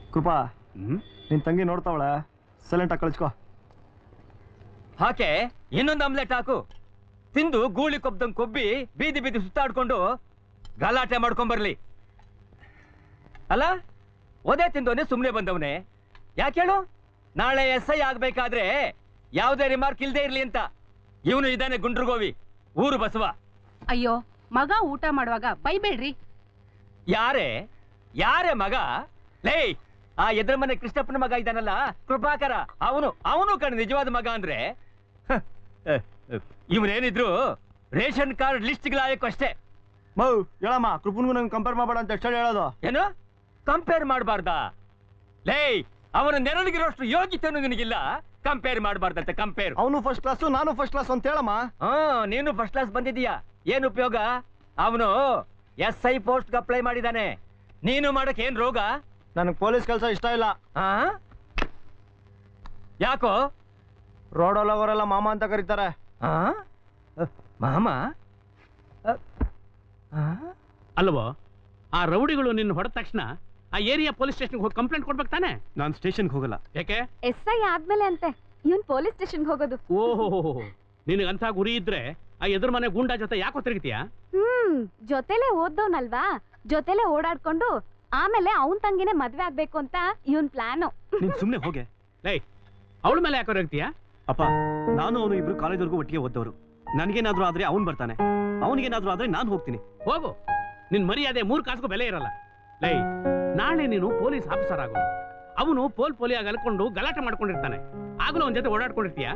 ಕೃಪಾ ಹ್ಮ್ ನಿನ್ ತಂಗಿ ನೋಡ್ತಾವಳೆ ಸೈಲೆಂಟ್ ಆಗಿ ಕಳಿಸ್ಕೋ ಹಾಕೆ ಇನ್ನೊಂದು ಆಮ್ಲೆಟ್ ಹಾಕು ತಿಂದು ಗೂಳಿ ಕೊಬ್ದಂಗ್ ಕೊಬ್ಬಿ ಬೀದಿ ಬೀದಿ ಸುತ್ತಾಡ್ಕೊಂಡು ಗಲಾಟೆ ಮಾಡ್ಕೊಂಬರ್ಲಿ ಅಲ್ಲ ಒದೆ ತಿಂದವನೇ ಸುಮ್ಮನೆ ಬಂದವನೇ ಯಾಕೆ ಹೇಳು ನಾಳೆ ಎಸ್ ಐ ಆಗ್ಬೇಕಾದ್ರೆ ಯಾವುದೇ ರಿಮಾರ್ಕ್ ಇಲ್ದೇ ಇರ್ಲಿ ಅಂತ ಇವನು ಇದ್ದಾನೆ ಗುಂಡ್ರುಗೋವಿ ಊರು ಬಸವ ಅಯ್ಯೋ ಮಗ ಊಟ ಮಾಡುವಾಗ ಬೈಬೇಡ್ರಿ ಯಾರೇ ಯಾರೇ ಮಗ ಲೇ ಆ ಎದ್ರ ಮನೆ ಕೃಷ್ಣಪ್ಪನ ಮಗ ಇದ್ದಾನಲ್ಲ ಕೃಪಾಕರ ಅವನು ಅವನು ಕಣ ನಿಜವಾದ ಮಗ ಅಂದ್ರೆ ಇವನೇನಿದ್ರು ರೇಷನ್ ಕಾರ್ಡ್ ಲಿಸ್ಟ್ ಲಾಯಕ್ ಅಷ್ಟೇ ಮೌ ಹೇಳಮ್ಮ ಕೃಪನ್ಗೂ ನಂಗೆ ಕಂಪೇರ್ ಮಾಡಬೇಡ ಅಂತ ಎಷ್ಟು ಹೇಳೋದು ಏನು ಕಂಪೇರ್ ಮಾಡಬಾರ್ದಾ ಲೇ ಅವನ ನೆರಳಿಗಿರೋಷ್ಟು ಯೋಗ್ಯತೆನೂ ನಿನಗಿಲ್ಲ ಕಂಪೇರ್ ಮಾಡಬಾರ್ದಂತೆ ಕಂಪೇರ್ ಅವನು ಫಸ್ಟ್ ಕ್ಲಾಸು ನಾನು ಫಸ್ಟ್ ಕ್ಲಾಸ್ ಅಂತ ಹೇಳಮ್ಮ ಹಾ ನೀನು ಫಸ್ಟ್ ಕ್ಲಾಸ್ ಬಂದಿದೀಯಾ ಏನ್ ಉಪಯೋಗ ಅವನು ಎಸ್ ಐ ಪೋಸ್ಟ್ ಅಪ್ಲೈ ಮಾಡಿದಾನೆ ನೀನು ಮಾಡಕ್ ಏನ್ ರೋಗ ನನಗೆ ಪೊಲೀಸ್ ಕೆಲಸ ಇಷ್ಟ ಇಲ್ಲ ಆ? ಯಾಕೋ ರೋಡಲ್ಲಿ ಹೋಗೋರೆಲ್ಲ ಮಾಮ ಅಂತ ಕರೀತಾರೆ ಆ? ಮಾಮ ಅ, ಆ? ಅಲ್ವೋ ಆ ರೌಡಿಗಳು ನಿನ್ನ ಹೊಡೆದ ತಕ್ಷಣ ಆ ಏರಿಯಾ ಪೊಲೀಸ್ ಸ್ಟೇಷನ್ಗೆ ಹೋಗಿ ಕಂಪ್ಲೇಂಟ್ ಕೊಡ್ಬೇಕು ತಾನೆ ನಾನು ಸ್ಟೇಷನ್ಗೆ ಹೋಗಲ್ಲ ಯಾಕೆ ಎಸ್ ಐ ಆದ್ಮೇಲೆ ಅಂತೆ ಇವನ್ ಪೊಲೀಸ್ ಸ್ಟೇಷನ್ಗೆ ಹೋಗೋದು ಓಹೋ ನಿನಗಂತ ಗುರಿ ಇದ್ರೆ ಆ ಎದುರು ಮನೆ ಗೂಂಡಾ ಜೊತೆ ಯಾಕೋ ತಿರುಗ್ತೀಯಾ ಹ್ಮ್ ಜೊತೆಲೆ ಓದ್ದವನಲ್ವಾ ಜೊತೆಲೆ ಓಡಾಡ್ಕೊಂಡು ಆಮೇಲೆ ಅವನ್ ತಂಗಿನೇ ಮದ್ವೆ ಆಗ್ಬೇಕು ಅಂತ ಇವನ್ ಪ್ಲಾನು ನೀನ್ ಸುಮ್ಮನೆ ಹೋಗೆ ಲೈ ಅವಳ ಮೇಲೆ ಯಾಕೋ ತಿರುಗ್ತೀಯಾ ಅಪ್ಪ ನಾನು ಅವನು ಇಬ್ರು ಕಾಲೇಜ್ವರೆಗೂ ಒಟ್ಟಿಗೆ ಓದ್ದವರು ನನಗೇನಾದ್ರೂ ಆದ್ರೆ ಅವನು ಬರ್ತಾನೆ ಅವನಿಗೇನಾದ್ರೂ ಆದ್ರೆ ನಾನು ಹೋಗ್ತೀನಿ ಹೋಗು ನಿನ್ ಮರ್ಯಾದೆ ಮೂರ್ ಕಾಸ್ಗೂ ಬೆಲೆ ಇರಲ್ಲ ಲೈ ನಾಳೆ ನೀನು ಪೊಲೀಸ್ ಆಫೀಸರ್ ಆಗು ಅವನು ಪೋಲ್ ಪೋಲಿಯಾಗಿ ಅಲ್ಕೊಂಡು ಗಲಾಟೆ ಮಾಡ್ಕೊಂಡಿರ್ತಾನೆ ಆಗಲೂ ಅವನ ಜೊತೆ ಓಡಾಡ್ಕೊಂಡಿರ್ತೀಯ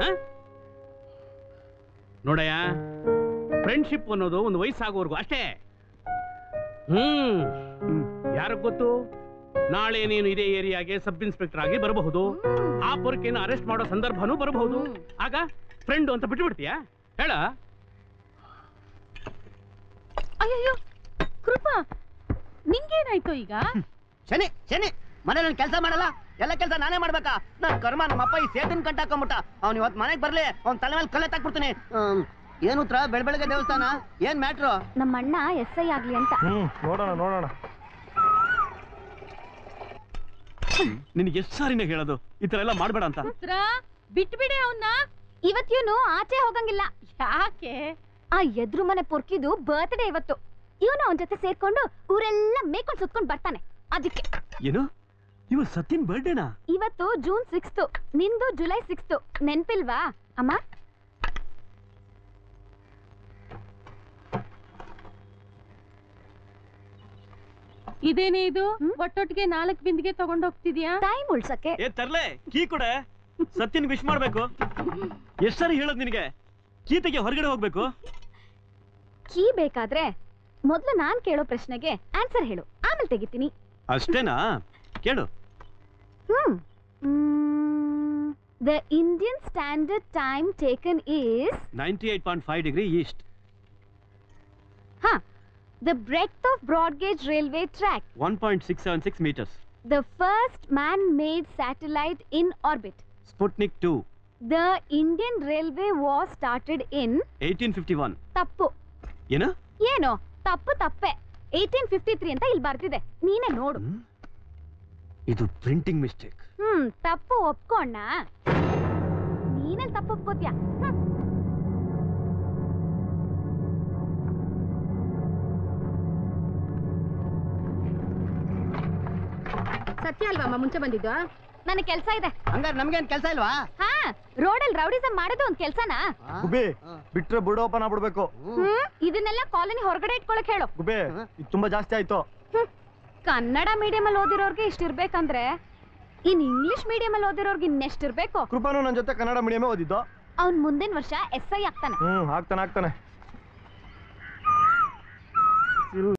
ನೋಡಯ್ಯ ಫ್ರೆಂಡ್ಶಿಪ್ ಅನ್ನೋದು ಒಂದು ವಯಸ್ಸಾಗೋವರೆಗೂ ಅಷ್ಟೇ ಹ್ಮ್ ಯಾರಿಗೆ ಗೊತ್ತು ನಾಳೆ ನೀನು ಇದೇ ಏರಿಯಾಗೆ ಸಬ್ ಇನ್ಸ್ಪೆಕ್ಟರ್ ಆಗಿ ಬರಬಹುದು ಆ ಪೊರಕೆಯನ್ನು ಅರೆಸ್ಟ್ ಮಾಡೋ ಸಂದರ್ಭನೂ ಬರಬಹುದು ಆಗ ಫ್ರೆಂಡ್ ಅಂತ ಬಿಟ್ಬಿಡ್ತೀಯಾ ಹೇಳ ಅಯ್ಯಯ್ಯೋ ಕೃಪಾ ನಿಂಗೇನಾಯ್ತು ಈಗ ಶನಿ ಶನಿ ಮನೇಲಿ ಕೆಲಸ ಮಾಡಲ್ಲ ಎಲ್ಲ ಕೆಲಸ ನಾನೇ ಮಾಡ್ಬೇಕಾ ನನ್ ಕರ್ಮ ನಮ್ಮ ಅಪ್ಪ ಈ ಸೇತನ್ ಕಂಟಾಕೊಂಬಿಟ್ಟ ಅವ್ನು ಇವತ್ತು ಮನೆಗೆ ಬರ್ಲಿ ಅವ್ನ ತಲೆ ಮೇಲೆ ಕಲ್ಲೆ ತಾಕ್ಬಿಡ್ತೀನಿ ಹ್ಮ್. ಏನ್ ಉತ್ತರ ಬೆಳ್ ಬೆಳಗ್ಗೆ ದೇವಸ್ಥಾನ ಏನ್ ಮ್ಯಾಟ್ರು ನಮ್ಮ ಅಣ್ಣ ಎಸ್ ಐ ಆಗ್ಲಿ ಅಂತ ಹ್ಮ್ ನೋಡೋಣ ನೋಡೋಣ ನಿನಗೆ ಎಷ್ಟು ಸಾರಿನ ಹೇಳೋದು ಈ ತರ ಎಲ್ಲ ಮಾಡ್ಬೇಡ ಅಂತ ಪುತ್ರ ಬಿಟ್ಬಿಡೆ ಅವನ್ನ ಇವತ್ ಇವನು ಆಚೆ ಹೋಗಂಗಿಲ್ಲ ಯಾಕೆ ಆ ಎದ್ರು ಮನೆ ಪೊರ್ಕಿದು ಬರ್ತ್ಡೇ ಇವತ್ತು ಇವನು ಅವನ್ ಜೊತೆ ಸೇರ್ಕೊಂಡು ಊರೆಲ್ಲ ಮೇಕೊಂಡ್ ಸುತ್ಕೊಂಡ್ ಬರ್ತಾನೆ ಅದಕ್ಕೆ ಏನು ಇವ ಸತ್ಯನ್ ಬರ್ಡೇನಾ ಇವತ್ತು ಜೂನ್ ಸಿಕ್ಸ್ತ್ ನಿಂದು ಜುಲೈ ಸಿಕ್ಸ್ತ್ ನೆನ್ಪಿಲ್ವಾ ಅಮ್ಮ ಇದೇನೇ ಇದು ಒಟ್ಟೊಟ್ಟಿಗೆ ನಾಲ್ಕು ಬಿಂದಿಗೆ ತಗೊಂಡೋಗ್ತಿದ್ಯಾ ಟೈಮ್ ಉಳ್ಸಕ್ಕೆ ಏ ತರ್ಲೆ ಕೀ ಕೊಡೆ ಸತ್ಯನ್ ವಿಶ್ ಮಾಡ್ಬೇಕು ಎಷ್ಟ್ ಸಾರಿ ಹೇಳೋದ್ ನಿನಗೆ ಕೀತೆಗೆ ಹೊರಗಡೆ ಹೋಗ್ಬೇಕು ಕೀ ಬೇಕಾದ್ರೆ ಮೊದ್ಲು ನಾನ್ ಕೇಳೋ ಪ್ರಶ್ನೆಗೆ ಆನ್ಸರ್ ಹೇಳು ಆಮೇಲೆ ತೆಗಿತೀನಿ ಅಷ್ಟೇನಾ ಕೇಳು hmm the Indian standard time taken is ninety eight point five degree east ಹಾ the breadth of broad gauge railway track one point six seven six metres the first man made satellite in orbit Sputnik two the Indian railway was started in eighteen fifty one ತಪ್ಪು ಏನು ಏನೋ ತಪ್ಪು ತಪ್ಪೆ eighteen fifty three ಅಂತ ಇಲ್ಲಿ ಬರ್ತಿದೆ ನೀನೇ ನೋಡು ಇದು ಪ್ರಿಂಟಿಂಗ್ ಮಿಸ್ಟೇಕ್ ಹ್ಮ್ ತಪ್ಪು ಒಪ್ಕೊಂಡ ನೀನಲ್ಲಿ ತಪ್ಪು ಒಪ್ಕೋತ್ಯಾ ಹ್ಮ್. ಸತ್ಯ ಅಲ್ವಮ್ಮ ಮುಂಚೆ ಬಂದಿದ್ದು ನನಗೆ ಕೆಲ್ಸ ಇದೆ ಹಂಗಾರೆ ನಮ್ಗೇನ್ ಕೆಲಸ ಇಲ್ವಾ ಹಾ ರೋಡಲ್ಲಿ ರೌಡಿಸಮ್ ಮಾಡೋದು ಒಂದ್ ಕೆಲ್ಸನಾ ಗುಬಿ ಬಿಟ್ರೆ ಬುಡ ಓಪನ್ ಆಗ್ಬಿಡ್ಬೇಕು ಹ್ಮ್ ಇದನ್ನೆಲ್ಲ ಕಾಲೋನಿ ಹೊರಗಡೆ ಇಟ್ಕೊಳಕ್ ಹೇಳು ಗುಬಿ ಇದು ತುಂಬಾ ಜಾಸ್ತಿ ಆಯ್ತು ಹ್ಮ್. ಕನ್ನಡ ಮೀಡಿಯಂ ಅಲ್ಲಿ ಓದಿರೋರ್ಗೆ ಇಷ್ಟಿರ್ಬೇಕಂದ್ರೆ ಇನ್ ಇಂಗ್ಲಿಷ್ ಮೀಡಿಯಂ ಅಲ್ಲಿ ಓದಿರೋರ್ಗೆ ಇನ್ನೆಷ್ಟಿರ್ಬೇಕು ಕೃಪಾನು ನನ್ನ ಜೊತೆ ಕನ್ನಡ ಮೀಡಿಯಮೇ ಓದಿದ್ದು ಅವ್ನ್ ಮುಂದಿನ ವರ್ಷ ಎಸ್ ಐ ಆಗ್ತಾನೆ ಹ್ಮ್ ಆಗ್ತಾನೆ ಆಗ್ತಾನೆ